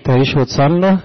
تعيشوا وتصلوا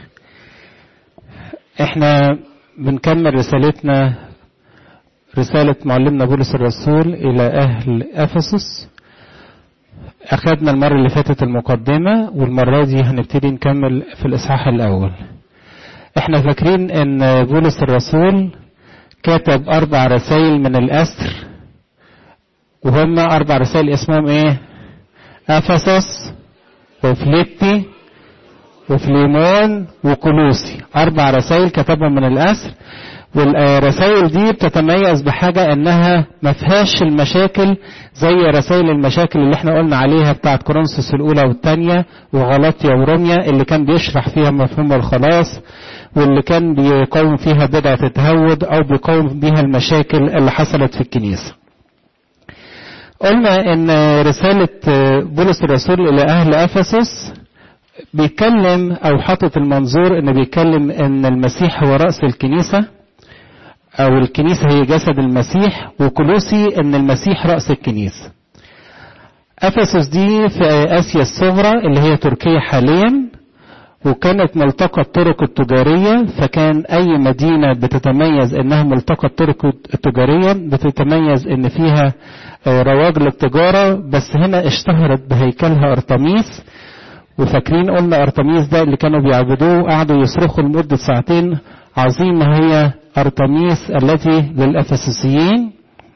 احنا بنكمل رسالتنا رسالة معلمنا بولس الرسول إلى أهل أفسس أخذنا المرة اللي فاتت المقدمة والمرة دي هنبتدي نكمل في الإصحاح الأول احنا فاكرين ان بولس الرسول كتب أربع رسائل من الأسر وهم أربع رسائل اسمهم إيه؟ أفسس وفليبي وفليمون وكولوسي أربع رسائل كتبهم من الأسر والرسائل دي بتتميز بحاجة انها ما فيهاش المشاكل زي رسائل المشاكل اللي احنا قلنا عليها بتاعت كورنثوس الاولى والثانية وغلطيا وروميا اللي كان بيشرح فيها مفهوم الخلاص واللي كان بيقاوم فيها بدعة التهود او بيقاوم بيها المشاكل اللي حصلت في الكنيسة قلنا ان رسالة بولس الرسول الى اهل افسس بيتكلم او حاطط المنظور ان بيتكلم ان المسيح هو رأس الكنيسة او الكنيسة هي جسد المسيح وكلوسي ان المسيح رأس الكنيسة افسس دي في اسيا الصغرى اللي هي تركيا حاليا وكانت ملتقى الطرق التجارية فكان أي مدينة بتتميز إنها ملتقى الطرق التجارية بتتميز إن فيها رواج للتجارة بس هنا اشتهرت بهيكلها أرطميس وفاكرين قلنا أرطميس ده اللي كانوا بيعبدوه قعدوا يصرخوا لمدة ساعتين عظيمة هي أرطميس التي للأفسسيين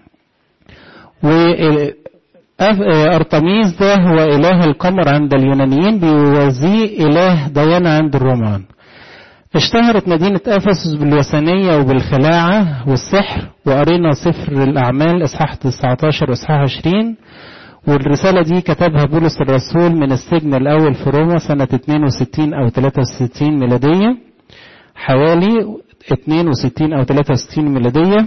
وأرطميس ده هو إله القمر عند اليونانيين بيوازيه إله ديانا عند الرومان اشتهرت مدينة أفسس بالوثنية وبالخلاعة والسحر وقرينا سفر الأعمال إصحاح 19 وإصحاح 20 والرسالة دي كتبها بولس الرسول من السجن الأول في روما سنة 62 أو 63 ميلادية حوالي 62 أو 63 ميلادية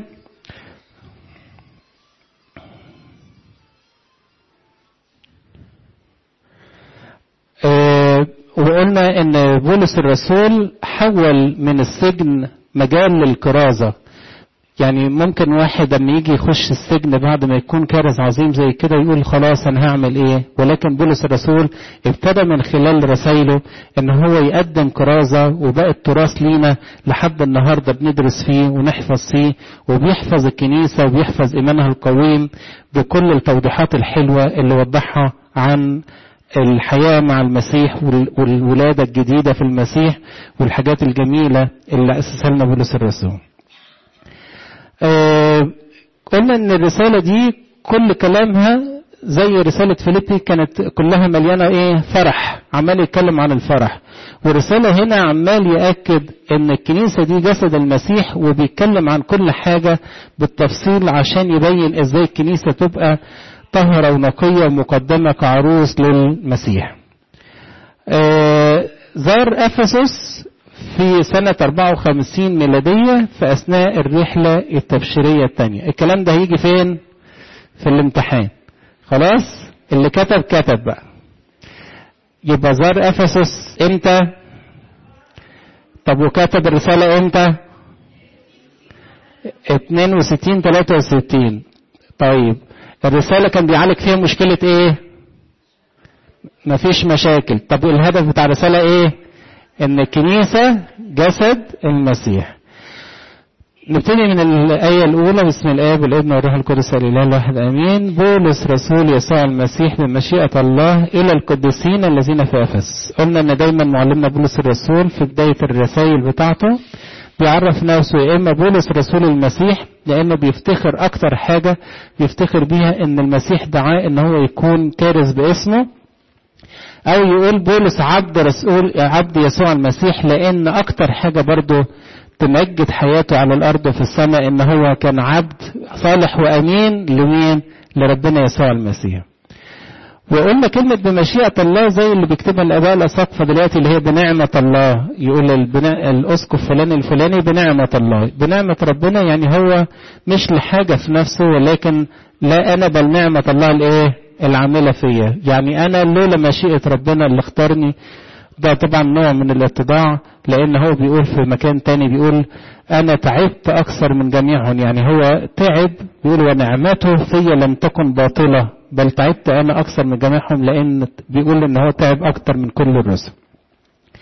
أه وقلنا ان بولس الرسول حول من السجن مجال للكرازة يعني ممكن واحد لما يجي يخش السجن بعد ما يكون كارث عظيم زي كده يقول خلاص انا هعمل ايه ولكن بولس الرسول ابتدى من خلال رسائله ان هو يقدم كرازة وبقى التراث لينا لحد النهاردة بندرس فيه ونحفظ فيه وبيحفظ الكنيسة وبيحفظ ايمانها القويم بكل التوضيحات الحلوة اللي وضحها عن الحياة مع المسيح والولادة الجديدة في المسيح والحاجات الجميلة اللي أسسها لنا بولس الرسول آه قلنا ان الرسالة دي كل كلامها زي رسالة فيليبي كانت كلها مليانة ايه فرح عمال يتكلم عن الفرح ورسالة هنا عمال يأكد ان الكنيسة دي جسد المسيح وبيتكلم عن كل حاجة بالتفصيل عشان يبين ازاي الكنيسة تبقى طهرة ونقية ومقدمة كعروس للمسيح آه زار أفسس في سنة 54 ميلادية في أثناء الرحلة التبشيرية الثانية الكلام ده هيجي فين في الامتحان خلاص اللي كتب كتب بقى يبقى زار أفسس امتى طب وكتب الرسالة امتى 62 63 طيب الرسالة كان بيعالج فيها مشكلة ايه مفيش مشاكل طب والهدف بتاع الرسالة ايه ان الكنيسة جسد المسيح نبتدي من الآية الأولى بسم الآب والابن والروح القدس الإله الواحد آمين بولس رسول يسوع المسيح بمشيئة الله إلى القديسين الذين في أفس قلنا إن دايما معلمنا بولس الرسول في بداية الرسائل بتاعته بيعرف نفسه يا إما بولس رسول المسيح لأنه بيفتخر أكتر حاجة بيفتخر بيها إن المسيح دعاه إن هو يكون كارث باسمه أو يقول بولس عبد رسول عبد يسوع المسيح لأن أكتر حاجة برضه تمجد حياته على الأرض في السماء إن هو كان عبد صالح وأمين لمين؟ لربنا يسوع المسيح. وقلنا كلمة بمشيئة الله زي اللي بيكتبها الآباء الأساقفة دلوقتي اللي هي بنعمة الله يقول البناء الأسقف فلان الفلاني بنعمة الله بنعمة ربنا يعني هو مش لحاجة في نفسه ولكن لا أنا بل نعمة الله الإيه العاملة فيا يعني أنا لولا مشيئة ربنا اللي اختارني ده طبعا نوع من الاتضاع لأن هو بيقول في مكان تاني بيقول أنا تعبت أكثر من جميعهم يعني هو تعب بيقول ونعمته فيا لم تكن باطلة بل تعبت أنا أكثر من جميعهم لأن بيقول إن هو تعب أكثر من كل الرسل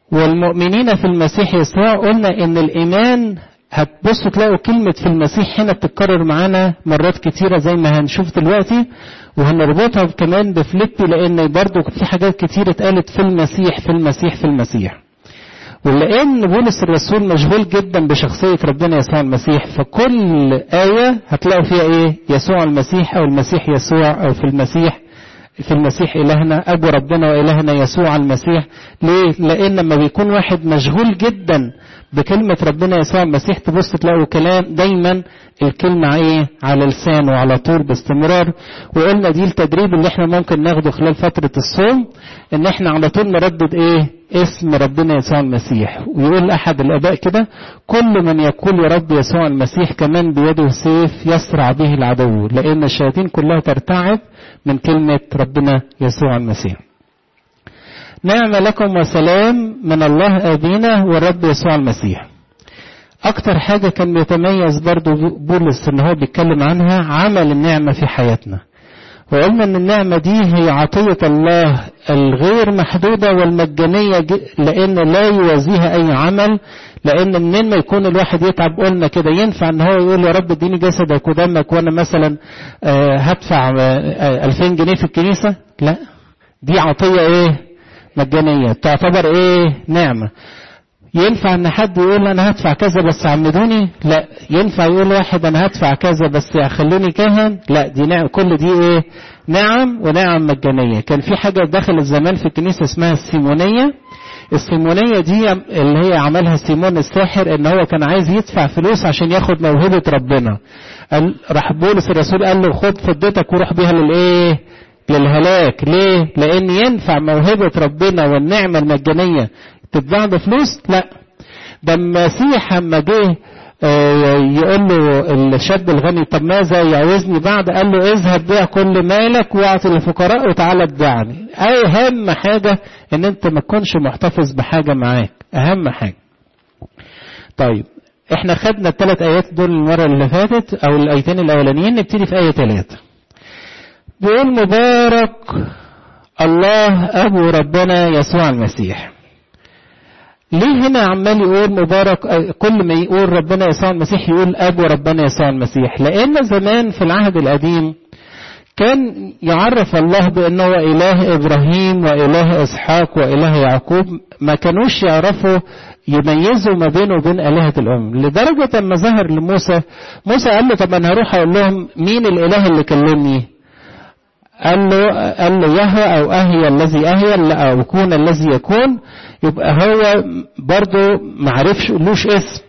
والمؤمنين في المسيح يسوع قلنا ان الايمان هتبصوا تلاقوا كلمة في المسيح هنا بتتكرر معانا مرات كتيرة زي ما هنشوف دلوقتي وهنربطها كمان بفليبي لان برضو في حاجات كتير اتقالت في المسيح في المسيح في المسيح ولان بولس الرسول مشغول جدا بشخصية ربنا يسوع المسيح فكل آية هتلاقوا فيها ايه يسوع المسيح او المسيح يسوع او في المسيح في المسيح إلهنا أبو ربنا وإلهنا يسوع المسيح ليه؟ لأن لما بيكون واحد مشغول جدا بكلمة ربنا يسوع المسيح تبص تلاقوا كلام دايما الكلمة ايه على لسانه على طول باستمرار وقلنا دي التدريب اللي احنا ممكن ناخده خلال فترة الصوم ان احنا على طول نردد ايه اسم ربنا يسوع المسيح ويقول احد الاباء كده كل من يقول يا رب يسوع المسيح كمان بيده سيف يسرع به العدو لان الشياطين كلها ترتعب من كلمة ربنا يسوع المسيح نعم لكم وسلام من الله أبينا والرب يسوع المسيح أكتر حاجة كان بيتميز برضو بولس إن هو بيتكلم عنها عمل النعمة في حياتنا وقلنا إن النعمة دي هي عطية الله الغير محدودة والمجانية لأن لا يوازيها أي عمل لأن منين ما يكون الواحد يتعب قلنا كده ينفع إن هو يقول يا رب اديني جسدك ودمك وأنا مثلا هدفع 2000 جنيه في الكنيسة لا دي عطية إيه مجانية تعتبر ايه نعمة ينفع ان حد يقول انا هدفع كذا بس عمدوني لا ينفع يقول واحد انا هدفع كذا بس خلوني كاهن لا دي نعم كل دي ايه نعم ونعم مجانية كان في حاجة دخلت زمان في الكنيسة اسمها السيمونية السيمونية دي اللي هي عملها سيمون الساحر ان هو كان عايز يدفع فلوس عشان ياخد موهبة ربنا قال راح بولس الرسول قال له خد فضتك وروح بيها للايه للهلاك ليه لان ينفع موهبة ربنا والنعمة المجانية تتباع بفلوس لا ده المسيح اما جه يقول له الشاب الغني طب ماذا يعوزني بعد قال له اذهب بيع كل مالك واعطي للفقراء وتعالى اتبعني اهم حاجة ان انت ما تكونش محتفظ بحاجة معاك اهم حاجة طيب احنا خدنا الثلاث ايات دول المرة اللي فاتت او الايتين الاولانيين نبتدي في اية ثلاثة بيقول مبارك الله ابو ربنا يسوع المسيح ليه هنا عمال يقول مبارك كل ما يقول ربنا يسوع المسيح يقول ابو ربنا يسوع المسيح لان زمان في العهد القديم كان يعرف الله بانه هو اله ابراهيم واله اسحاق واله يعقوب ما كانوش يعرفوا يميزوا ما بينه وبين آلهة الأم لدرجة أما ظهر لموسى موسى قال له طب أنا هروح أقول لهم مين الإله اللي كلمني قال له قال له يهوى او اهي الذي اهي او يكون الذي يكون يبقى هو برضه ما عرفش لوش اسم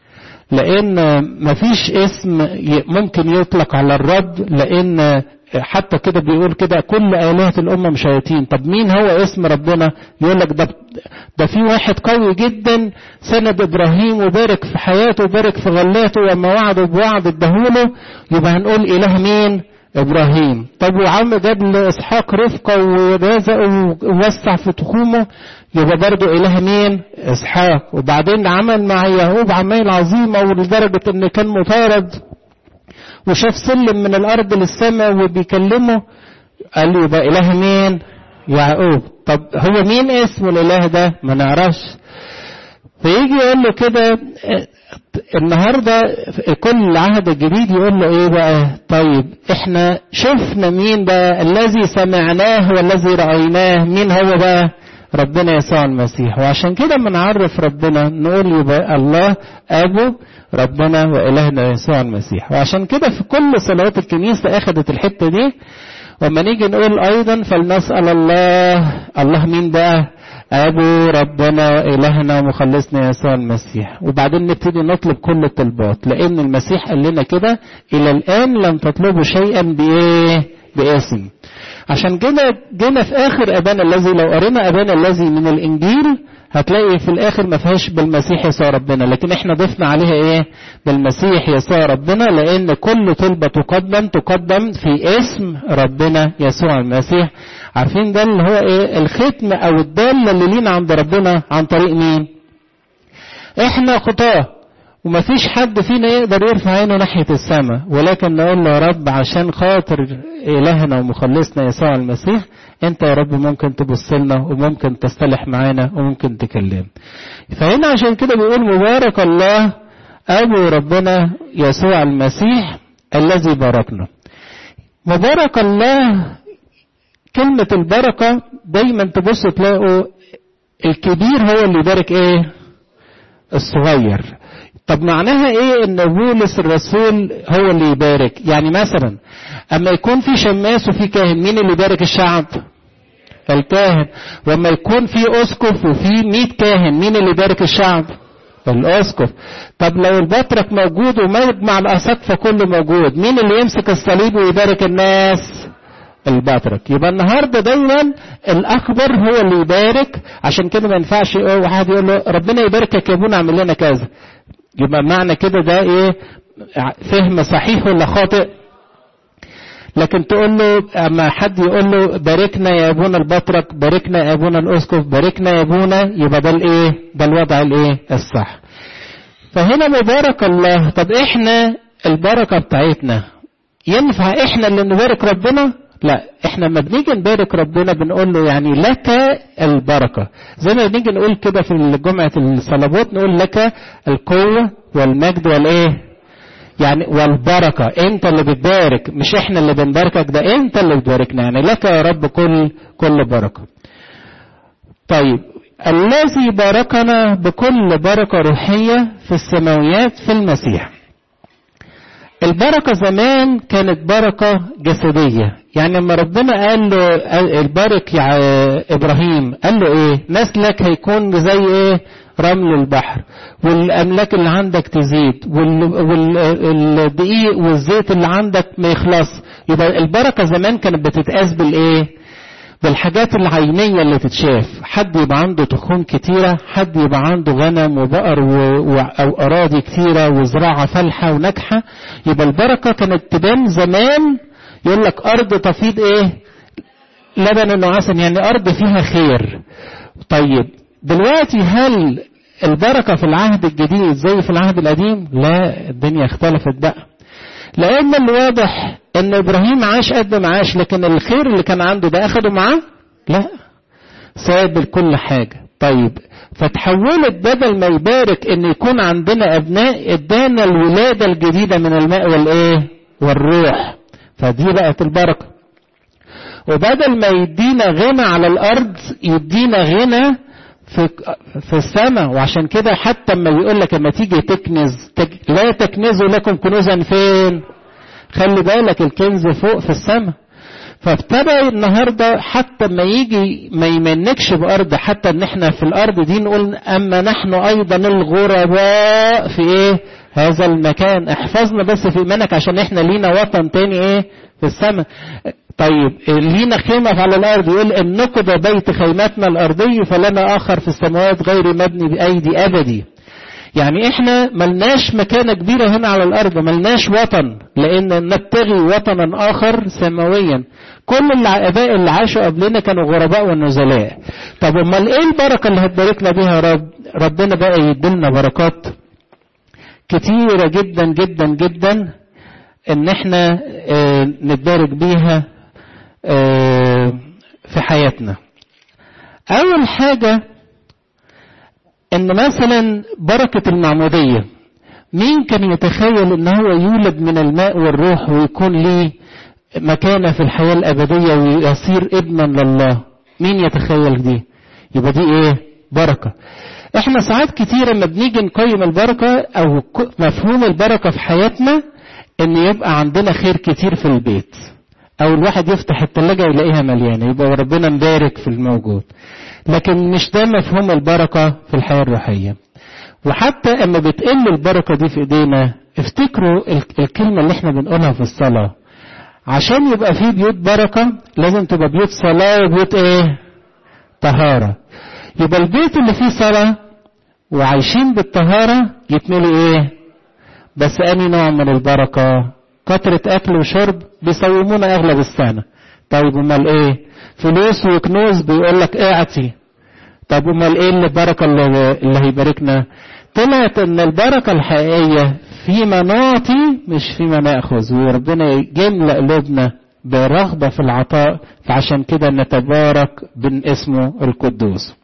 لان ما فيش اسم ممكن يطلق على الرب لان حتى كده بيقول كده كل آلهة الأمم شياطين طب مين هو اسم ربنا يقول لك ده ده في واحد قوي جدا سند إبراهيم وبارك في حياته وبارك في غلاته وما وعده بوعد اداهوله يبقى هنقول إله مين ابراهيم طب وعم جاب لاسحاق رفقه ورزق ووسع في تخومه يبقى برضه اله مين اسحاق وبعدين عمل مع يعقوب عمايل عظيمه ولدرجه ان كان مطارد وشاف سلم من الارض للسماء وبيكلمه قال له يبقى اله مين يعقوب طب هو مين اسمه الاله ده ما نعرفش فيجي يقول له كده النهارده كل العهد الجديد يقول له ايه بقى طيب احنا شفنا مين بقى الذي سمعناه والذي رايناه مين هو بقى ربنا يسوع المسيح وعشان كده لما نعرف ربنا نقول يبقى الله ابو ربنا والهنا يسوع المسيح وعشان كده في كل صلوات الكنيسه اخذت الحته دي وما نيجي نقول ايضا فلنسال الله الله مين بقى أبو ربنا وإلهنا ومخلصنا يسوع المسيح وبعدين نبتدي نطلب كل الطلبات لأن المسيح قال لنا كده إلى الآن لم تطلبوا شيئا بإيه؟ باسم عشان كده جينا في آخر أبانا الذي لو قرينا أبانا الذي من الإنجيل هتلاقي في الآخر ما فيهاش بالمسيح يسوع ربنا لكن احنا ضفنا عليها إيه؟ بالمسيح يسوع ربنا لأن كل طلبة تقدم تقدم في اسم ربنا يسوع المسيح عارفين ده اللي هو ايه الختم او الدالة اللي لينا عند ربنا عن طريق مين احنا خطاة ومفيش حد فينا يقدر يرفع عينه ناحية السماء ولكن نقول له يا رب عشان خاطر إلهنا ومخلصنا يسوع المسيح أنت يا رب ممكن تبص لنا وممكن تصطلح معانا وممكن تكلم فهنا عشان كده بيقول مبارك الله أبو ربنا يسوع المسيح الذي باركنا مبارك الله كلمة البركة دايما تبص تلاقوا الكبير هو اللي يبارك ايه الصغير طب معناها ايه ان بولس الرسول هو اللي يبارك يعني مثلا اما يكون في شماس وفي كاهن مين اللي يبارك الشعب الكاهن واما يكون في اسقف وفي 100 كاهن مين اللي يبارك الشعب الاسقف طب لو البطرك موجود ومجمع الاساقفه كله موجود مين اللي يمسك الصليب ويبارك الناس البطرك يبقى النهارده دايما الاكبر هو اللي يبارك عشان كده ما ينفعش واحد يقول له ربنا يباركك يا ابونا اعمل لنا كذا يبقى معنى كده ده ايه فهم صحيح ولا خاطئ لكن تقول له اما حد يقول له باركنا يا ابونا البطرك باركنا يا ابونا الاسقف باركنا يا ابونا يبقى ده الايه ده الوضع الايه الصح فهنا مبارك الله طب احنا البركه بتاعتنا ينفع احنا اللي نبارك ربنا لا احنا لما بنيجي نبارك ربنا بنقول له يعني لك البركه زي ما بنيجي نقول كده في جمعه الصلوات نقول لك القوه والمجد والايه يعني والبركه انت اللي بتبارك مش احنا اللي بنباركك ده انت اللي بتباركنا يعني لك يا رب كل كل بركه طيب الذي باركنا بكل بركه روحيه في السماويات في المسيح البركة زمان كانت بركة جسدية يعني لما ربنا قال له البارك يا إبراهيم قال له إيه نسلك هيكون زي إيه رمل البحر والأملاك اللي عندك تزيد والدقيق والزيت اللي عندك ما يخلص يبقى البركة زمان كانت بتتقاس بالإيه بالحاجات العينية اللي تتشاف حد يبقى عنده تخوم كتيرة حد يبقى عنده غنم وبقر و... و... أو أراضي كتيرة وزراعة فالحة وناجحة يبقى البركة كانت تبان زمان يقول لك أرض تفيض إيه لبن وعسل يعني أرض فيها خير طيب دلوقتي هل البركة في العهد الجديد زي في العهد القديم لا الدنيا اختلفت بقى لأن الواضح ان ابراهيم عاش قد ما عاش لكن الخير اللي كان عنده ده اخده معاه لا ساب كل حاجة طيب فتحولت بدل ما يبارك ان يكون عندنا ابناء ادانا الولادة الجديدة من الماء والايه والروح فدي بقت البركة وبدل ما يدينا غنى على الارض يدينا غنى في في السماء وعشان كده حتى اما بيقول لك اما تيجي تكنز تك لا تكنزوا لكم كنوزا فين خلي بالك الكنز فوق في السماء فابتدى النهاردة حتى ما يجي ما يمنكش بأرض حتى ان احنا في الأرض دي نقول أما نحن أيضا الغرباء في ايه هذا المكان احفظنا بس في إيمانك عشان احنا لينا وطن تاني ايه في السماء طيب لينا خيمة على الأرض يقول إن نقض بيت خيمتنا الأرضي فلنا آخر في السماوات غير مبني بأيدي أبدي يعني احنا ملناش مكانة كبيرة هنا على الارض ملناش وطن لان نبتغي وطنا اخر سماويا كل الاباء اللي عاشوا قبلنا كانوا غرباء ونزلاء طب امال ايه البركة اللي هتباركنا بيها يا رب ربنا بقى يديلنا بركات كتيرة جدا جدا جدا ان احنا اه نتبارك بيها اه في حياتنا اول حاجة ان مثلا بركة المعمودية مين كان يتخيل ان هو يولد من الماء والروح ويكون ليه مكانة في الحياة الابدية ويصير ابنا لله مين يتخيل دي يبقى دي ايه بركة احنا ساعات كتيرة لما بنيجي نقيم البركة او مفهوم البركة في حياتنا ان يبقى عندنا خير كتير في البيت او الواحد يفتح التلاجة يلاقيها مليانة يبقى ربنا مبارك في الموجود لكن مش ده مفهوم البركة في الحياة الروحية وحتى اما بتقل البركة دي في ايدينا افتكروا الكلمة اللي احنا بنقولها في الصلاة عشان يبقى في بيوت بركة لازم تبقى بيوت صلاة وبيوت ايه طهارة يبقى البيت اللي فيه صلاة وعايشين بالطهارة يتملي ايه بس اني نوع من البركة كترة اكل وشرب بيصومونا اغلب السنة طيب امال ايه فلوس وكنوز بيقول لك اعطي طب امال ايه اللي البركه اللي, اللي هيباركنا طلعت ان البركة الحقيقية فيما نعطي مش فيما ناخذ وربنا يملأ قلوبنا برغبة في العطاء فعشان كده نتبارك بن اسمه القدوس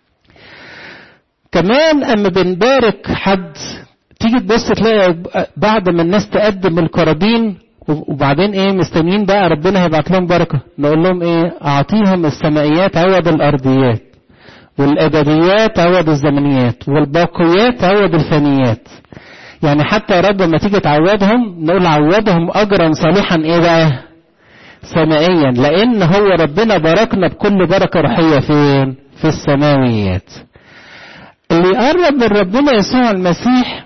كمان اما بنبارك حد تيجي تبص تلاقي بعد ما الناس تقدم القرابين وبعدين ايه مستنيين بقى ربنا هيبعت لهم بركه نقول لهم ايه اعطيهم السمائيات عوض الارضيات والابديات عوض الزمنيات والباقيات عوض الفانيات يعني حتى يا رب لما تيجي تعوضهم نقول عوضهم اجرا صالحا ايه بقى سمائيا لان هو ربنا باركنا بكل بركه روحيه فين في السماويات اللي يقرب من ربنا يسوع المسيح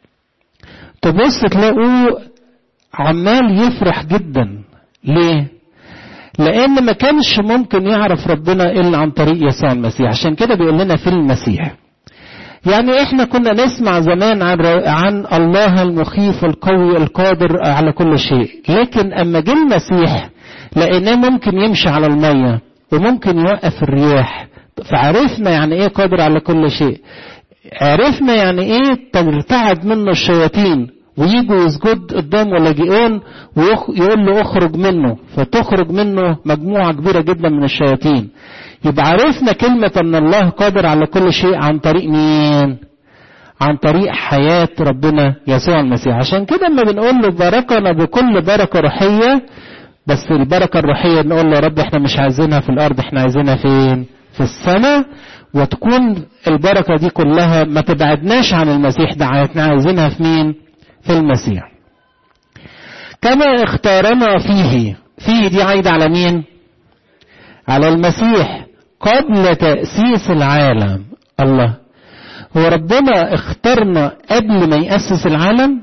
تبص تلاقوه عمال يفرح جدا ليه لان ما كانش ممكن يعرف ربنا الا عن طريق يسوع المسيح عشان كده بيقول لنا في المسيح يعني احنا كنا نسمع زمان عن عن الله المخيف القوي القادر على كل شيء لكن اما جه المسيح لقيناه ممكن يمشي على الميه وممكن يوقف الرياح فعرفنا يعني ايه قادر على كل شيء عرفنا يعني ايه ترتعد منه الشياطين ويجوا يسجد قدامه لاجئون ويقول له اخرج منه فتخرج منه مجموعة كبيرة جدا من الشياطين يبقى عرفنا كلمة ان الله قادر على كل شيء عن طريق مين عن طريق حياة ربنا يسوع المسيح عشان كده لما بنقول له باركنا بكل بركة روحية بس البركة الروحية نقول له يا رب احنا مش عايزينها في الارض احنا عايزينها فين في السماء وتكون البركة دي كلها ما تبعدناش عن المسيح ده احنا عايزينها في مين في المسيح كما اختارنا فيه فيه دي عايدة على مين على المسيح قبل تأسيس العالم الله هو ربنا اختارنا قبل ما يأسس العالم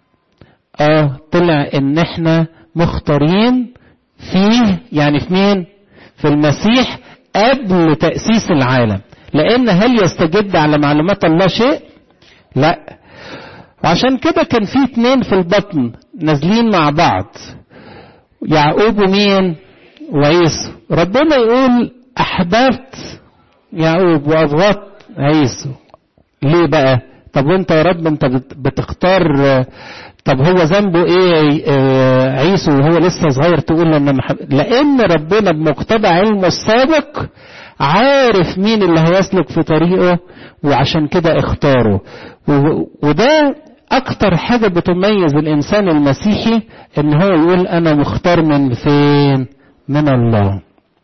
اه طلع ان احنا مختارين فيه يعني في مين في المسيح قبل تأسيس العالم لأن هل يستجد على معلومات الله شيء؟ لا وعشان كده كان في اتنين في البطن نازلين مع بعض يعقوب ومين؟ وعيسو ربنا يقول أحببت يعقوب وأبغضت عيسو ليه بقى؟ طب وانت يا رب انت بتختار طب هو ذنبه ايه عيسو وهو لسه صغير تقول ان محب... لان ربنا بمقتضى علمه السابق عارف مين اللي هيسلك في طريقه وعشان كده اختاره و... وده اكتر حاجة بتميز الانسان المسيحي ان هو يقول انا مختار من فين من الله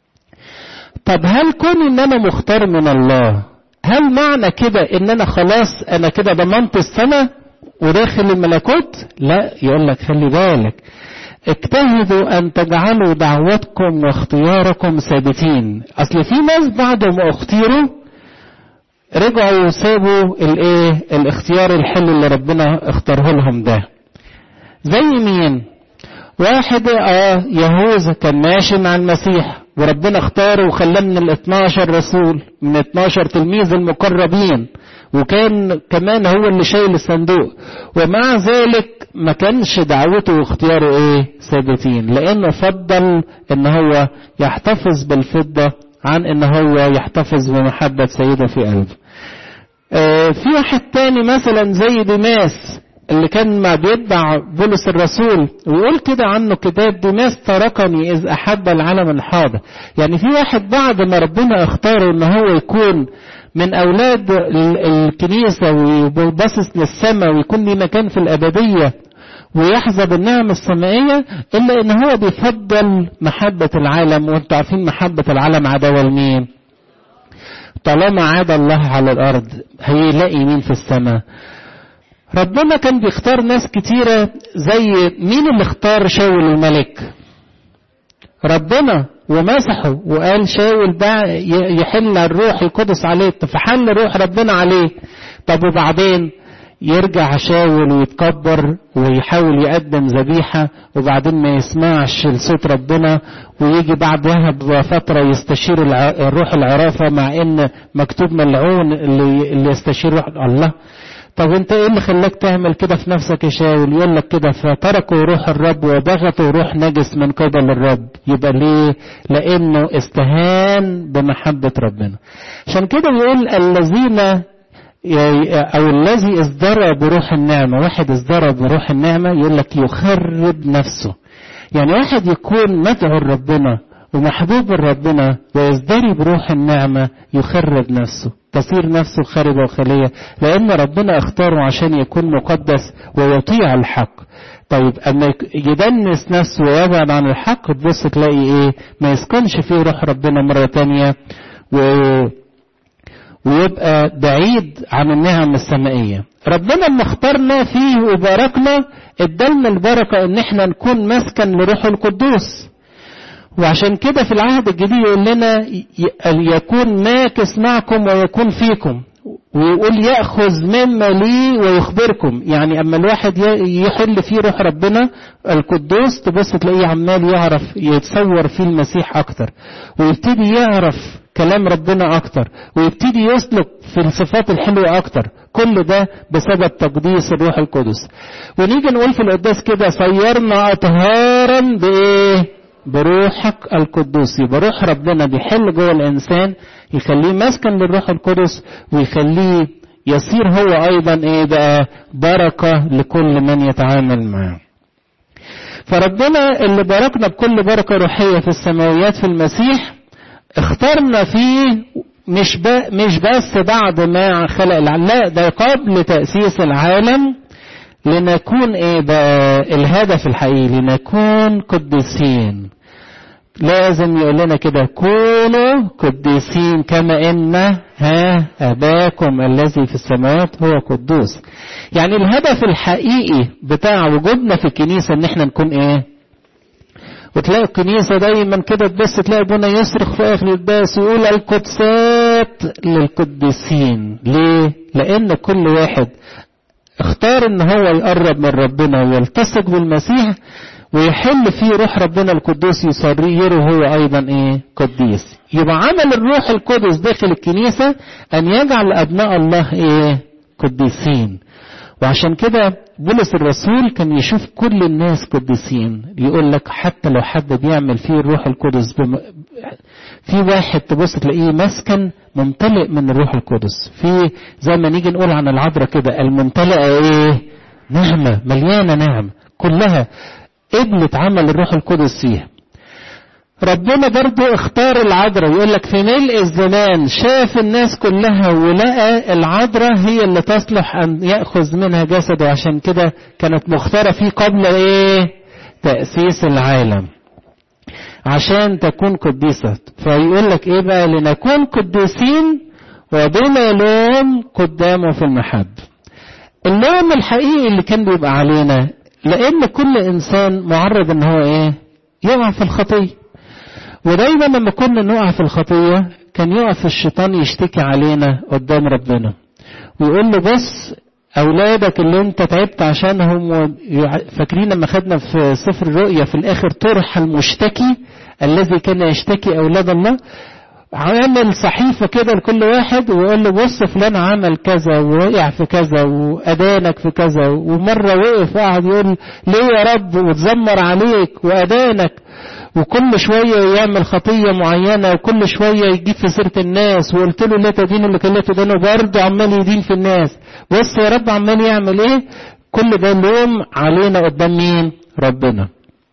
طب هل كون ان انا مختار من الله هل معنى كده ان انا خلاص انا كده ضمنت السماء وداخل الملكوت لا يقول لك خلي بالك اجتهدوا ان تجعلوا دعوتكم واختياركم ثابتين اصل في ناس بعد ما اختيروا رجعوا وسابوا الايه الاختيار الحلو اللي ربنا اختاره لهم ده زي مين واحد اه يهوذا كان ماشي مع المسيح وربنا اختاره وخلاه من ال 12 رسول من 12 تلميذ المقربين وكان كمان هو اللي شايل الصندوق ومع ذلك ما كانش دعوته واختياره ايه ثابتين لانه فضل ان هو يحتفظ بالفضة عن ان هو يحتفظ بمحبة سيده في قلبه آه في واحد تاني مثلا زي ديماس اللي كان ما بيتبع بولس الرسول ويقول كده عنه كتاب ديماس تركني إذ أحب العالم الحاضر يعني في واحد بعد ما ربنا اختاره ان هو يكون من أولاد الكنيسة ويبصص للسماء ويكون ليه مكان في الأبدية ويحظى بالنعم السمائية إلا إن هو بيفضل محبة العالم وأنتوا عارفين محبة العالم عداوة لمين؟ طالما عاد الله على الأرض هيلاقي مين في السماء؟ ربنا كان بيختار ناس كتيرة زي مين اللي اختار شاول الملك ربنا ومسحه وقال شاول ده يحل الروح القدس عليه فحل روح ربنا عليه طب وبعدين يرجع شاول ويتكبر ويحاول يقدم ذبيحة وبعدين ما يسمعش لصوت ربنا ويجي بعدها بفترة يستشير الروح العرافة مع ان مكتوب ملعون اللي, اللي يستشير روح الله طب انت ايه اللي خلاك تعمل كده في نفسك يا شاول يقول لك كده فتركوا روح الرب وبغتوا روح نجس من قبل الرب يبقى ليه لانه استهان بمحبة ربنا عشان كده بيقول الذين او الذي ازدرى بروح النعمة واحد ازدرى بروح النعمة يقول لك يخرب نفسه يعني واحد يكون مدعو لربنا ومحبوب لربنا ويزدري بروح النعمة يخرب نفسه تصير نفسه خاربة وخالية لأن ربنا اختاره عشان يكون مقدس ويطيع الحق طيب أما يدنس نفسه ويبعد عن الحق تبص تلاقي إيه ما يسكنش فيه روح ربنا مرة تانية و... ويبقى بعيد عن النعم السمائية ربنا لما اختارنا فيه وباركنا ادالنا البركة ان احنا نكون مسكن لروح القدوس وعشان كده في العهد الجديد يقول لنا يكون ماكس معكم ويكون فيكم ويقول يأخذ مما لي ويخبركم يعني أما الواحد يحل فيه روح ربنا القدوس تبص تلاقيه عمال يعرف يتصور فيه المسيح أكتر ويبتدي يعرف كلام ربنا أكتر ويبتدي يسلك في الصفات الحلوة أكتر كل ده بسبب تقديس الروح القدس ونيجي نقول في القداس كده صيرنا أطهارا بإيه بروحك القدوس يبقى روح ربنا بيحل جوه الانسان يخليه مسكن للروح القدس ويخليه يصير هو ايضا ايه بقى بركه لكل من يتعامل معاه فربنا اللي باركنا بكل بركه روحيه في السماويات في المسيح اختارنا فيه مش مش بس بعد ما خلق العالم لا ده قبل تاسيس العالم لنكون ايه بقى الهدف الحقيقي لنكون قديسين لازم يقول لنا كده كونوا قديسين كما ان ها اباكم الذي في السماوات هو قدوس يعني الهدف الحقيقي بتاع وجودنا في الكنيسه ان احنا نكون ايه وتلاقي الكنيسة دايما كده تبص تلاقي ابونا يصرخ في آخر الدرس ويقول القدسات للقديسين ليه؟ لأن كل واحد اختار ان هو يقرب من ربنا ويلتصق بالمسيح ويحل فيه روح ربنا القدوس يصيره هو ايضا ايه قديس يبقى عمل الروح القدس داخل الكنيسة ان يجعل ابناء الله ايه قديسين وعشان كده بولس الرسول كان يشوف كل الناس قديسين يقول لك حتى لو حد بيعمل فيه الروح القدس بم... في واحد تبص تلاقيه مسكن ممتلئ من الروح القدس في زي ما نيجي نقول عن العذراء كده الممتلئه ايه نعمه مليانه نعم كلها قبلت عمل الروح القدس فيها ربنا برضو اختار العذراء يقول لك في ملء الزمان شاف الناس كلها ولقى العذراء هي اللي تصلح ان ياخذ منها جسده عشان كده كانت مختاره فيه قبل ايه تاسيس العالم عشان تكون قديسة فيقول لك ايه بقى لنكون قديسين وبلا لوم قدامه في المحب اللوم الحقيقي اللي كان بيبقى علينا لان كل انسان معرض ان هو ايه يقع في الخطيه ودايما لما كنا نقع في الخطيه كان يقف الشيطان يشتكي علينا قدام ربنا ويقول له بص اولادك اللي انت تعبت عشانهم فاكرين لما خدنا في سفر الرؤيا في الاخر طرح المشتكي الذي كان يشتكي اولاد الله عامل صحيفه كده لكل واحد ويقول له بص فلان عمل كذا ووقع في كذا وادانك في كذا ومره وقف قاعد يقول ليه يا رب وتزمر عليك وادانك وكل شويه يعمل خطيه معينه وكل شويه يجيب في سيره الناس وقلت له لا تدين اللي كان لا تدينه برضه عمال يدين في الناس بص يا رب عمال يعمل ايه كل ده لوم علينا قدام مين ربنا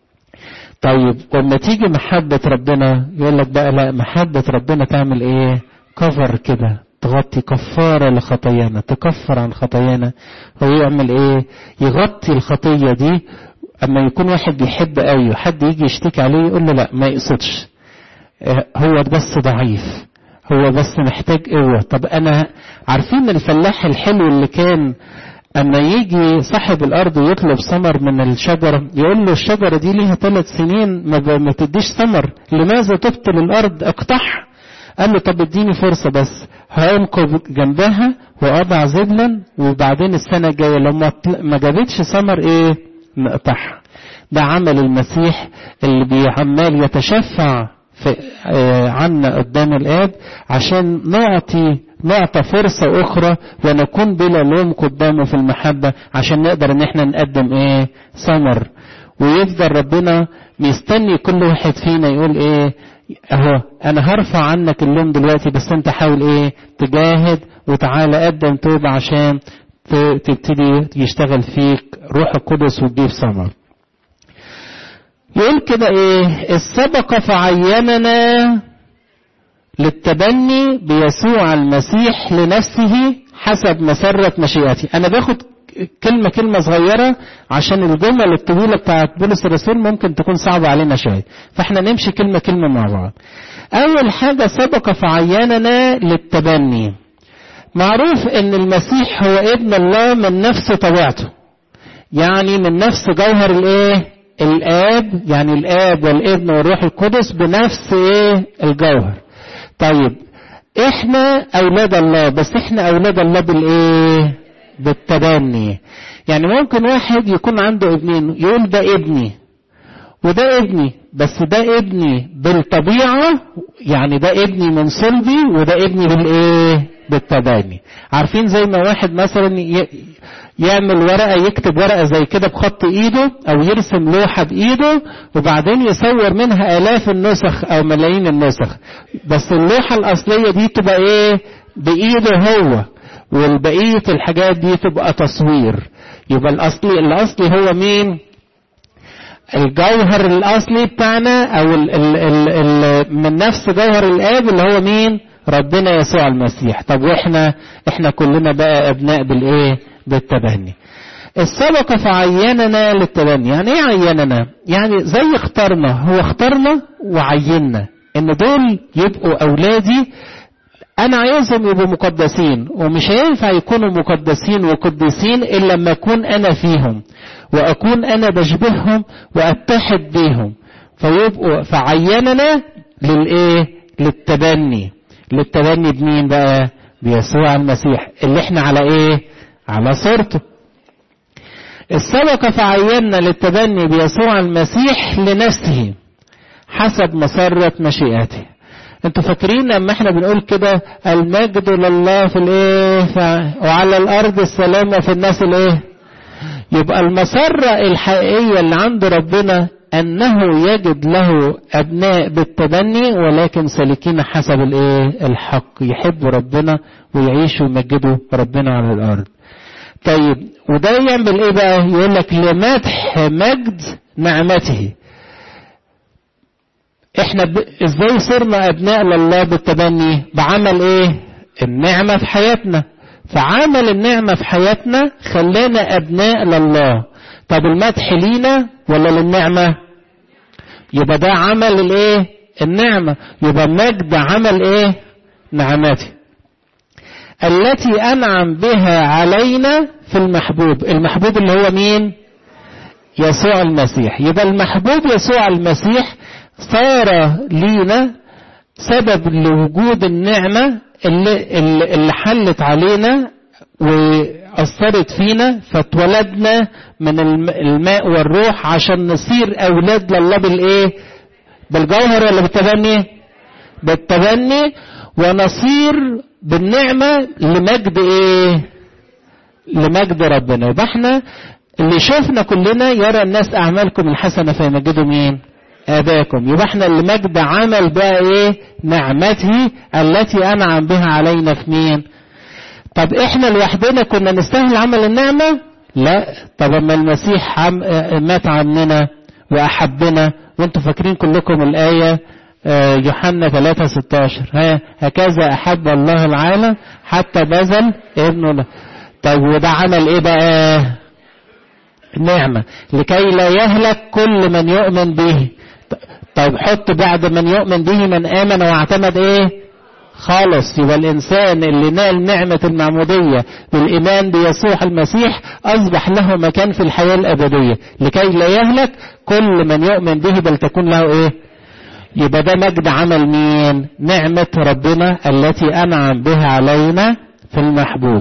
طيب لما تيجي محبة ربنا يقول لك بقى لا محبة ربنا تعمل ايه كفر كده تغطي كفارة لخطايانا تكفر عن خطايانا هو يعمل ايه يغطي الخطية دي اما يكون واحد بيحب قوي وحد يجي يشتكي عليه يقول له لا ما يقصدش هو بس ضعيف هو بس محتاج قوة طب انا عارفين الفلاح الحلو اللي كان اما يجي صاحب الارض ويطلب ثمر من الشجرة يقول له الشجرة دي ليها ثلاث سنين ما, ما تديش ثمر لماذا تبطل الارض اقطعها قال له طب اديني فرصة بس هينقب جنبها واضع زبلا وبعدين السنة الجاية لو ما جابتش ثمر ايه نقطعها ده عمل المسيح اللي بيعمال يتشفع في عنا قدام الآب عشان نعطي نعطى فرصة أخرى ونكون بلا لوم قدامه في المحبة عشان نقدر إن احنا نقدم إيه ثمر ويفضل ربنا مستني كل واحد فينا يقول إيه أهو أنا هرفع عنك اللوم دلوقتي بس أنت حاول إيه تجاهد وتعالى قدم توبة عشان تبتدي يشتغل فيك روح القدس وتجيب ثمر يقول كده ايه السبق فعيننا للتبني بيسوع المسيح لنفسه حسب مسرة مشيئته انا باخد كلمة كلمة صغيرة عشان الجمل الطويلة بتاعت بولس الرسول ممكن تكون صعبة علينا شوية فاحنا نمشي كلمة كلمة مع بعض اول حاجة سبق فعيننا للتبني معروف ان المسيح هو ابن الله من نفس طبيعته يعني من نفس جوهر الايه الاب يعني الاب والابن والروح القدس بنفس ايه الجوهر طيب احنا اولاد الله بس احنا اولاد الله بالايه بالتبني يعني ممكن واحد يكون عنده ابنين يقول ده ابني وده ابني بس ده ابني بالطبيعة يعني ده ابني من صلبي وده ابني بالايه بالتبني عارفين زي ما واحد مثلا يعمل ورقة يكتب ورقة زي كده بخط ايده او يرسم لوحة بايده وبعدين يصور منها الاف النسخ او ملايين النسخ بس اللوحة الاصلية دي تبقى ايه بايده هو والبقية الحاجات دي تبقى تصوير يبقى الاصلي الاصلي هو مين الجوهر الاصلي بتاعنا او ال ال ال ال من نفس جوهر الاب اللي هو مين ربنا يسوع المسيح طب واحنا احنا كلنا بقى ابناء بالايه بالتبني السبق فعيننا للتبني يعني ايه عيننا يعني زي اخترنا هو اخترنا وعيننا ان دول يبقوا اولادي انا عايزهم يبقوا مقدسين ومش هينفع يكونوا مقدسين وقديسين الا لما اكون انا فيهم واكون انا بشبههم واتحد بيهم فيبقوا فعيننا للايه للتبني للتبني بمين بقى بيسوع المسيح اللي احنا على ايه على صورته السبق فعينا للتبني بيسوع المسيح لنفسه حسب مسرة مشيئته انتوا فاكرين لما احنا بنقول كده المجد لله في الايه وعلى الارض السلام وفي الناس الايه يبقى المسرة الحقيقية اللي عند ربنا انه يجد له ابناء بالتبني ولكن سالكين حسب الايه الحق يحبوا ربنا ويعيشوا ويمجدوا ربنا على الارض طيب وده يعمل ايه بقى يقول لك لمدح مجد نعمته احنا ب... ازاي صرنا ابناء لله بالتبني بعمل ايه النعمة في حياتنا فعمل النعمة في حياتنا خلانا ابناء لله طب المدح لينا ولا للنعمة يبقى ده عمل الايه النعمة يبقى مجد عمل ايه نعمته التي انعم بها علينا في المحبوب المحبوب اللي هو مين يسوع المسيح يبقى المحبوب يسوع المسيح صار لينا سبب لوجود النعمة اللي, اللي حلت علينا وأثرت فينا فاتولدنا من الماء والروح عشان نصير أولاد لله بالإيه؟ بالجوهر ولا بالتبني؟ بالتبني ونصير بالنعمة لمجد إيه؟ لمجد ربنا يبقى احنا اللي شفنا كلنا يرى الناس أعمالكم الحسنة فيمجدوا مين؟ آباكم يبقى احنا اللي مجد عمل بقى ايه نعمته التي أنعم بها علينا في مين طب احنا لوحدنا كنا نستاهل عمل النعمة لا طب اما المسيح عم مات عننا وأحبنا وانتم فاكرين كلكم الآية يوحنا 3 16 ها هكذا أحب الله العالم حتى بذل ابنه له طيب وده عمل ايه بقى نعمة لكي لا يهلك كل من يؤمن به طيب حط بعد من يؤمن به من آمن واعتمد ايه خالص يبقى الإنسان اللي نال نعمة المعمودية بالإيمان بيسوع المسيح أصبح له مكان في الحياة الأبدية لكي لا يهلك كل من يؤمن به بل تكون له إيه يبقى ده مجد عمل مين نعمة ربنا التي أنعم بها علينا في المحبوب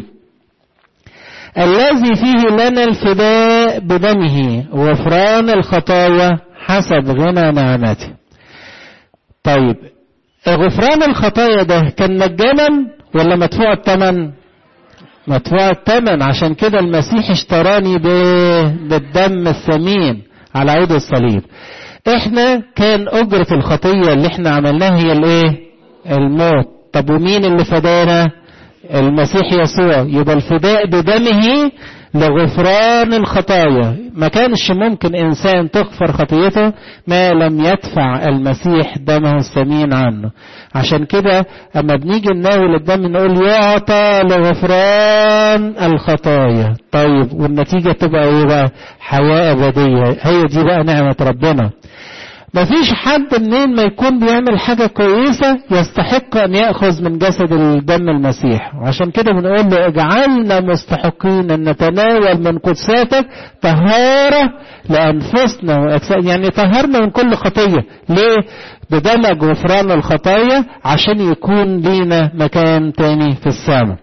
الذي فيه لنا الفداء بدمه وغفران الخطايا حسب غنى نعمته طيب غفران الخطايا ده كان مجانا ولا مدفوع الثمن مدفوع الثمن عشان كده المسيح اشتراني بالدم الثمين على عود الصليب احنا كان اجرة الخطية اللي احنا عملناها هي الايه الموت طب ومين اللي فدانا المسيح يسوع يبقى الفداء بدمه لغفران الخطايا ما كانش ممكن انسان تغفر خطيته ما لم يدفع المسيح دمه الثمين عنه عشان كده اما بنيجي نناول الدم نقول يعطى لغفران الخطايا طيب والنتيجة تبقى ايه بقى حياة ابدية هي دي بقى نعمة ربنا مفيش حد منين ما يكون بيعمل حاجة كويسة يستحق أن يأخذ من جسد الدم المسيح وعشان كده بنقول له اجعلنا مستحقين أن نتناول من قدساتك طهارة لأنفسنا وأجساد يعني طهرنا من كل خطية ليه؟ بدمج غفران الخطايا عشان يكون لينا مكان تاني في السماء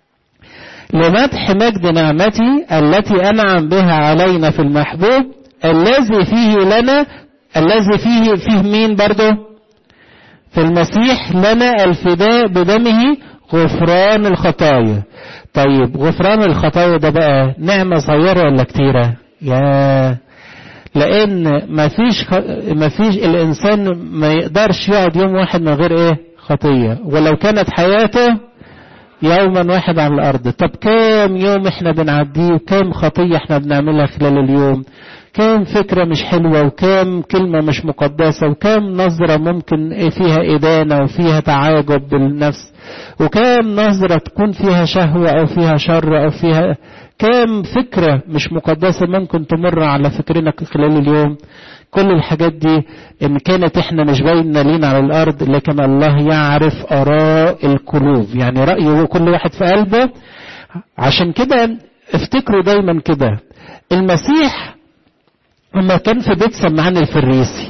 لمدح مجد نعمتي التي أنعم بها علينا في المحبوب الذي فيه لنا الذي فيه فيه مين برضه في المسيح لنا الفداء بدمه غفران الخطايا طيب غفران الخطايا ده بقى نعمة صغيرة ولا كتيرة يا لان ما فيش ما فيش الانسان ما يقدرش يقعد يوم واحد من غير ايه خطية ولو كانت حياته يوما واحد على الارض طب كام يوم احنا بنعديه وكام خطية احنا بنعملها خلال اليوم كام فكرة مش حلوة وكام كلمة مش مقدسة وكام نظرة ممكن فيها إدانة وفيها تعاجب بالنفس وكام نظرة تكون فيها شهوة أو فيها شر أو فيها كام فكرة مش مقدسة ممكن تمر على فكرنا خلال اليوم كل الحاجات دي إن كانت إحنا مش باينة لينا على الأرض لكن الله يعرف آراء القلوب يعني رأيه كل واحد في قلبه عشان كده افتكروا دايما كده المسيح لما كان في بيت سمعان الفريسي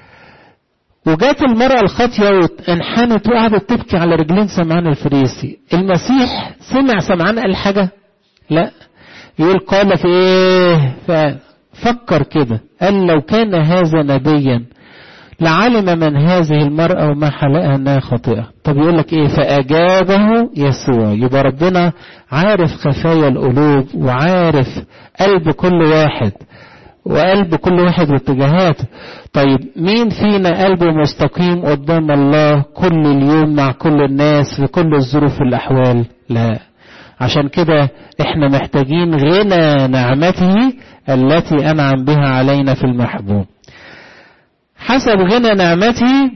وجات المرأة الخاطية وانحنت وقعدت تبكي على رجلين سمعان الفريسي المسيح سمع سمعان قال حاجة لا يقول قال في ايه فكر كده قال لو كان هذا نبيا لعلم من هذه المرأة وما حلقها انها خاطئة طب يقول لك ايه فاجابه يسوع يبقى ربنا عارف خفايا القلوب وعارف قلب كل واحد وقلب كل واحد واتجاهاته طيب مين فينا قلبه مستقيم قدام الله كل اليوم مع كل الناس في كل الظروف والأحوال لا عشان كده احنا محتاجين غنى نعمته التي أنعم بها علينا في المحبوب حسب غنى نعمته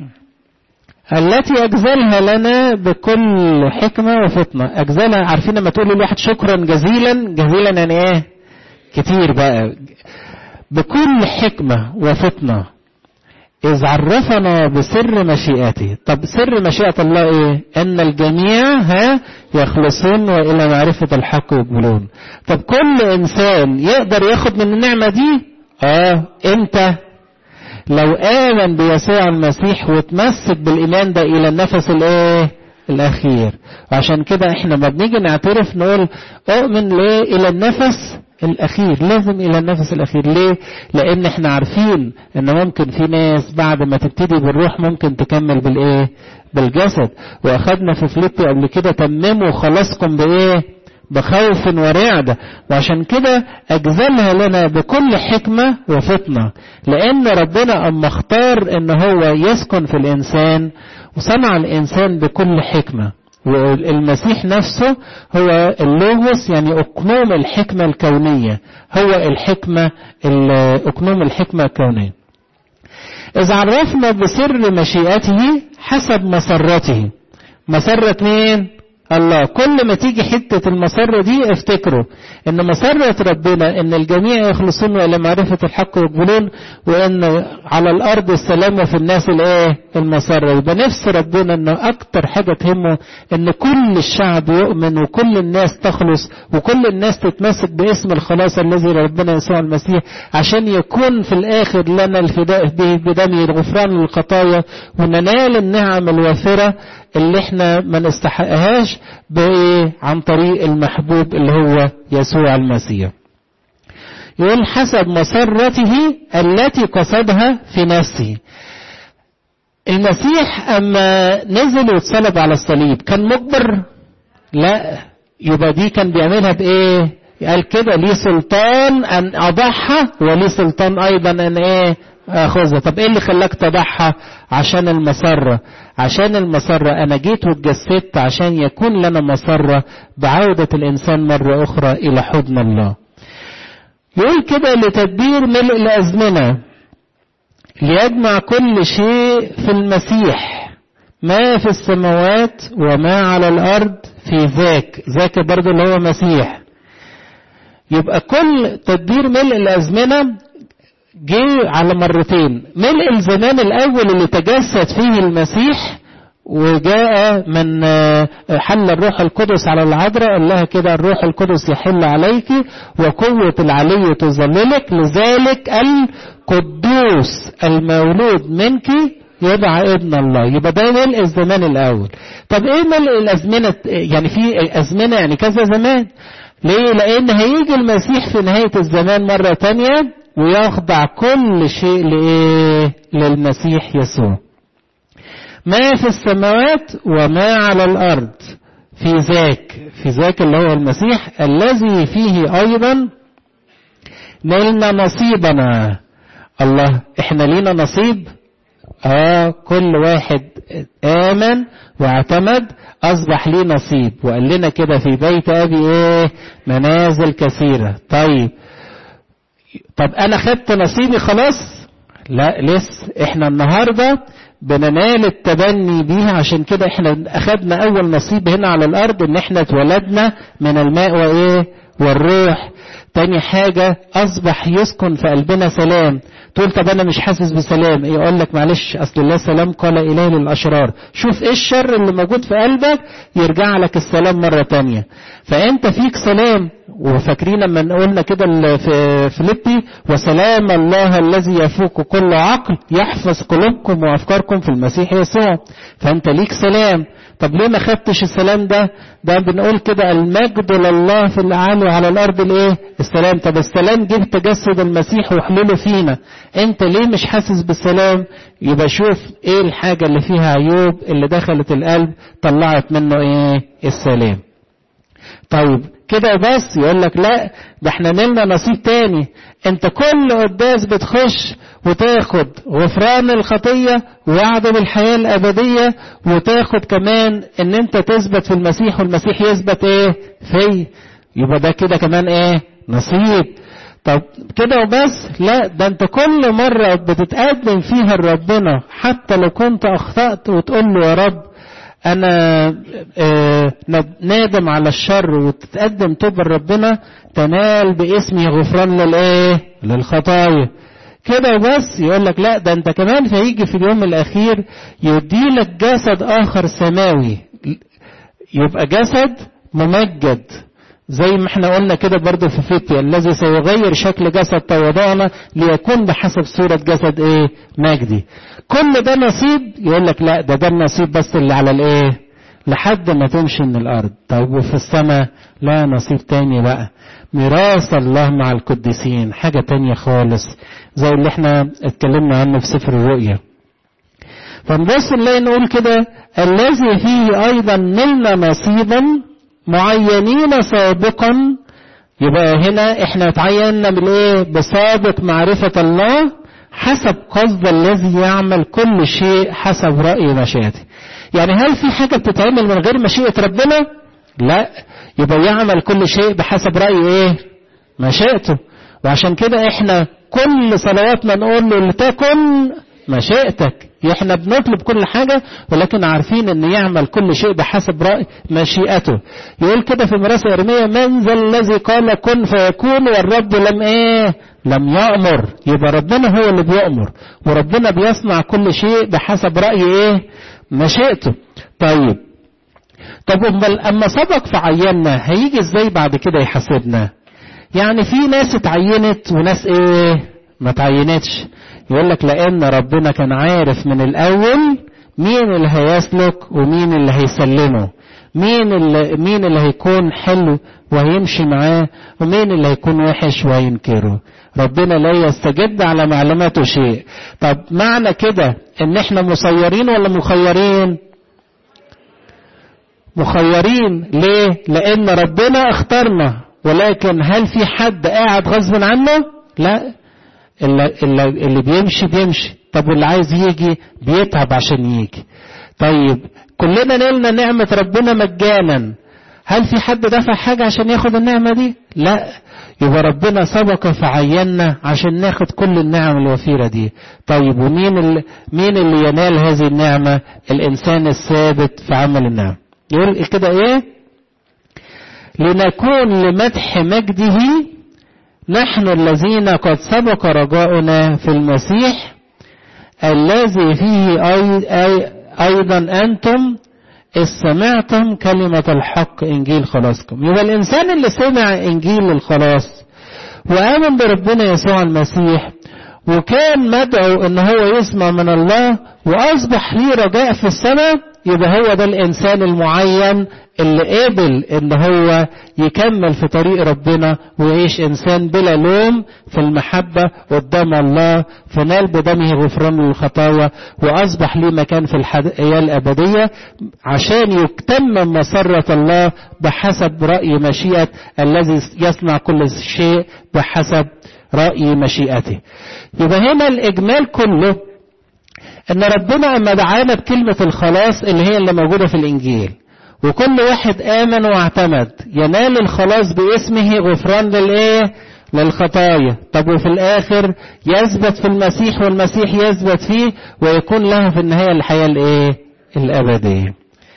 التي أجزلها لنا بكل حكمة وفطنة أجزلها عارفين لما تقول للواحد شكرا جزيلا جزيلا يعني ايه كتير بقى بكل حكمة وفطنة إذ عرفنا بسر مشيئته طب سر مشيئة الله إيه أن الجميع ها يخلصون وإلى معرفة الحق يقبلون طب كل إنسان يقدر ياخد من النعمة دي آه إمتى لو آمن بيسوع المسيح وتمسك بالإيمان ده إلى النفس الإيه الأخير وعشان كده إحنا ما بنيجي نعترف نقول أؤمن ليه إلى النفس الأخير لازم إلى النفس الأخير ليه؟ لأن احنا عارفين إن ممكن في ناس بعد ما تبتدي بالروح ممكن تكمل بالإيه؟ بالجسد وأخدنا في فليبي قبل كده تمموا خلاصكم بإيه؟ بخوف ورعدة وعشان كده أجزلها لنا بكل حكمة وفطنة لأن ربنا أما اختار إن هو يسكن في الإنسان وصنع الإنسان بكل حكمة والمسيح نفسه هو اللوغوس يعني أقنوم الحكمة الكونية هو الحكمة أقنوم الحكمة الكونية إذا عرفنا بسر مشيئته حسب مسرته مسرة مين؟ الله كل ما تيجي حتة المسرة دي افتكروا ان مسرة ربنا ان الجميع يخلصون الى معرفة الحق ويقبلون وان على الارض السلام وفي الناس الايه المسرة يبقى نفس ربنا ان اكتر حاجة تهمه ان كل الشعب يؤمن وكل الناس تخلص وكل الناس تتمسك باسم الخلاص الذي ربنا يسوع المسيح عشان يكون في الاخر لنا الفداء به بدمه الغفران للخطايا وننال النعم الوافرة اللي احنا ما نستحقهاش بايه عن طريق المحبوب اللي هو يسوع المسيح يقول حسب مسرته التي قصدها في نفسه المسيح اما نزل واتصلب على الصليب كان مجبر لا يبقى دي كان بيعملها بايه قال كده لي سلطان ان اضحى ولي سلطان ايضا ان ايه اخذها طب ايه اللي خلاك تضحى عشان المسرة عشان المسرة انا جيت واتجسدت عشان يكون لنا مسرة بعودة الانسان مرة اخرى الى حضن الله يقول كده لتدبير ملء الازمنة ليجمع كل شيء في المسيح ما في السماوات وما على الارض في ذاك ذاك برضه اللي هو مسيح يبقى كل تدبير ملء الازمنه جه على مرتين ملء الزمان الاول اللي تجسد فيه المسيح وجاء من حل الروح القدس على العذراء قال لها كده الروح القدس يحل عليك وقوة العلي تظللك لذلك القدوس المولود منك يدعى ابن الله يبقى ده ملء الزمان الاول طب ايه ملء الازمنه يعني في ازمنه يعني كذا زمان ليه لان هيجي المسيح في نهايه الزمان مره تانية ويخضع كل شيء لايه للمسيح يسوع ما في السماوات وما على الارض في ذاك في ذاك اللي هو المسيح الذي فيه ايضا نلنا نصيبنا الله احنا لينا نصيب اه كل واحد امن واعتمد اصبح ليه نصيب وقال لنا كده في بيت ابي ايه منازل كثيرة طيب طب انا خدت نصيبي خلاص لا لسه احنا النهاردة بننال التبني بيها عشان كده احنا اخدنا اول نصيب هنا على الارض ان احنا اتولدنا من الماء وايه والروح تاني حاجة أصبح يسكن في قلبنا سلام تقول طب أنا مش حاسس بسلام يقول لك معلش أصل الله سلام قال إله للأشرار شوف إيه الشر اللي موجود في قلبك يرجع لك السلام مرة تانية فأنت فيك سلام وفاكرين لما قلنا كده في فيليبي وسلام الله الذي يفوق كل عقل يحفظ قلوبكم وأفكاركم في المسيح يسوع فأنت ليك سلام طب ليه ما خدتش السلام ده ده بنقول كده المجد لله في العالي وعلى الارض الايه السلام طب السلام جه تجسد المسيح وحلوله فينا انت ليه مش حاسس بالسلام يبقى شوف ايه الحاجه اللي فيها عيوب اللي دخلت القلب طلعت منه ايه السلام طيب كده بس يقول لك لا ده احنا نلنا نصيب تاني انت كل قداس بتخش وتاخد غفران الخطية ووعد بالحياة الأبدية وتاخد كمان ان انت تثبت في المسيح والمسيح يثبت ايه في يبقى ده كده كمان ايه نصيب طب كده وبس لا ده انت كل مرة بتتقدم فيها لربنا حتى لو كنت اخطأت وتقول له يا رب انا نادم على الشر وتتقدم توبة لربنا تنال باسمي غفران للايه للخطايا كده وبس يقول لك لا ده انت كمان هيجي في اليوم الاخير يدي لك جسد اخر سماوي يبقى جسد ممجد زي ما احنا قلنا كده برضه في فيتيا الذي سيغير شكل جسد تواضعنا ليكون بحسب صورة جسد ايه مجدي كل ده نصيب يقول لك لا ده ده النصيب بس اللي على الايه لحد ما تمشي من الارض طب وفي السماء لا نصيب تاني بقى ميراث الله مع القديسين حاجة تانية خالص زي اللي احنا اتكلمنا عنه في سفر الرؤيا فنبص نلاقي نقول كده الذي فيه ايضا نلنا نصيبا معينين سابقا يبقى هنا احنا اتعيننا بالايه بسابق معرفة الله حسب قصد الذي يعمل كل شيء حسب رأي مشيئته يعني هل في حاجة بتتعمل من غير مشيئة ربنا لا يبقى يعمل كل شيء بحسب رأي ايه مشيئته وعشان كده احنا كل صلواتنا نقول له لتكن مشيئتك احنا بنطلب كل حاجة ولكن عارفين ان يعمل كل شيء بحسب رأي مشيئته يقول كده في مراسة ارمية من ذا الذي قال كن فيكون والرب لم ايه لم يأمر يبقى ربنا هو اللي بيأمر وربنا بيصنع كل شيء بحسب رأي ايه مشيئته طيب طب اما سبق فعينا هيجي ازاي بعد كده يحاسبنا يعني في ناس اتعينت وناس ايه ما تعينتش يقول لك لان ربنا كان عارف من الاول مين اللي هيسلك ومين اللي هيسلمه مين اللي مين اللي هيكون حلو وهيمشي معاه ومين اللي هيكون وحش وهينكره ربنا لا يستجد على معلوماته شيء طب معنى كده ان احنا مسيرين ولا مخيرين مخيرين ليه لان ربنا اختارنا ولكن هل في حد قاعد غصب عنه لا اللي, اللي, اللي بيمشي بيمشي طب واللي عايز يجي بيتعب عشان يجي طيب كلنا نلنا نعمة ربنا مجانا هل في حد دفع حاجة عشان ياخد النعمة دي لا يبقى ربنا سبق فعينا عشان ناخد كل النعم الوفيرة دي طيب ومين اللي مين اللي ينال هذه النعمة الإنسان الثابت في عمل النعم يقول كده إيه لنكون لمدح مجده نحن الذين قد سبق رجاؤنا في المسيح الذي فيه أيضا أنتم إذ سمعتم كلمة الحق إنجيل خلاصكم يبقى الإنسان اللي سمع إنجيل الخلاص وآمن بربنا يسوع المسيح وكان مدعو إن هو يسمع من الله وأصبح ليه رجاء في السماء يبقى هو ده الإنسان المعين اللي قبل إن هو يكمل في طريق ربنا ويعيش إنسان بلا لوم في المحبة قدام الله فنال بدمه غفران للخطايا وأصبح ليه مكان في الحياة الأبدية عشان يتمم مسرة الله بحسب رأي مشيئة الذي يصنع كل شيء بحسب رأي مشيئته يبقى هنا الإجمال كله ان ربنا اما دعانا بكلمة الخلاص اللي هي اللي موجودة في الانجيل وكل واحد امن واعتمد ينال الخلاص باسمه غفران للايه للخطايا طب وفي الاخر يثبت في المسيح والمسيح يثبت فيه ويكون له في النهاية الحياة الايه الابدية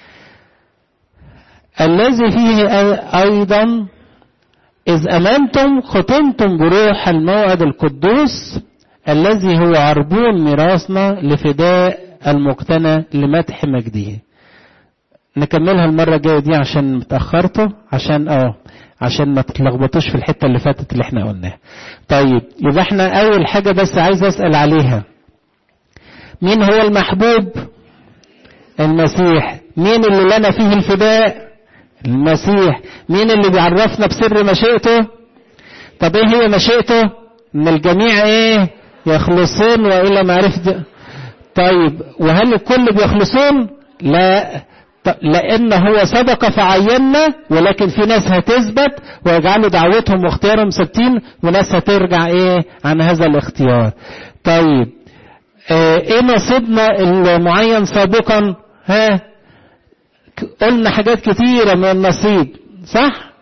الذي فيه ايضا اذ امنتم ختمتم بروح الموعد القدوس الذي هو عربون ميراثنا لفداء المقتنى لمدح مجده نكملها المرة الجاية دي عشان متأخرتوا عشان اه عشان ما تتلخبطوش في الحتة اللي فاتت اللي احنا قلناها طيب يبقى احنا اول حاجة بس عايز اسأل عليها مين هو المحبوب المسيح مين اللي لنا فيه الفداء المسيح مين اللي بيعرفنا بسر مشيئته طب ايه هي مشيئته ان الجميع ايه يخلصون والى معرفة طيب وهل الكل بيخلصون لا لان هو سبق فعينا ولكن في ناس هتثبت ويجعلوا دعوتهم واختيارهم ثابتين وناس هترجع ايه عن هذا الاختيار طيب اه ايه نصيبنا المعين سابقا ها قلنا حاجات كتيرة من النصيب صح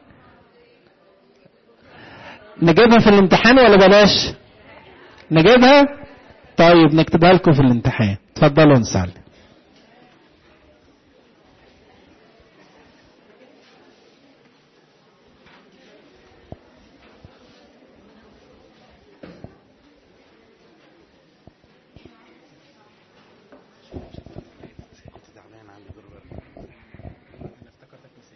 نجيبها في الامتحان ولا بلاش نجيبها طيب نكتبها لكم في الامتحان اتفضلوا نسال